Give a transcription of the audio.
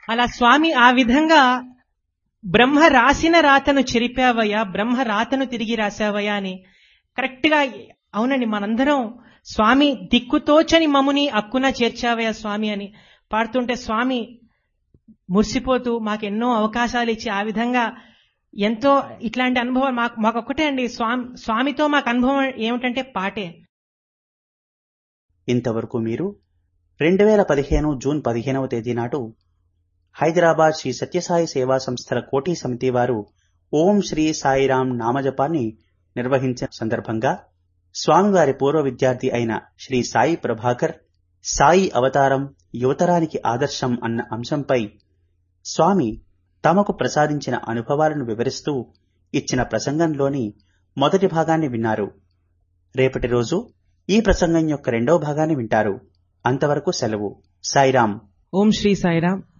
అలా స్వామి ఆ విధంగా బ్రహ్మ రాసిన రాతను చెరిపావయ్యా బ్రహ్మ రాతను తిరిగి రాసావయ్యా అని కరెక్ట్ గా అవునండి మనందరం స్వామి దిక్కుతోచని మముని అక్కున చేర్చావయ్యా స్వామి అని పాడుతుంటే స్వామి మురిసిపోతూ మాకు ఎన్నో అవకాశాలు ఇచ్చి ఆ విధంగా ఎంతో ఇట్లాంటి అనుభవం మాకు మాకొక్కటే అండి స్వామి స్వామితో మాకు అనుభవం ఏమిటంటే పాటే ఇంతవరకు మీరు రెండు వేల పదిహేను జూన్ పదిహేనవ తేదీ నాటు హైదరాబాద్ శ్రీ సత్యసాయి సేవా సంస్థల కోటి సమితి వారు ఓం శ్రీ సాయిరాం నామజపాన్ని నిర్వహించిన సందర్భంగా స్వామివారి పూర్వ విద్యార్థి అయిన శ్రీ సాయి ప్రభాకర్ సాయి అవతారం యువతరానికి ఆదర్శం అన్న అంశంపై స్వామి తమకు ప్రసాదించిన అనుభవాలను వివరిస్తూ ఇచ్చిన ప్రసంగంలోని మొదటి భాగాన్ని విన్నారు రేపటి రోజు ఈ ప్రసంగం యొక్క రెండవ భాగాన్ని వింటారు అంతవరకు సెలవు సాయిరాం ఓం శ్రీ సాయిరామ్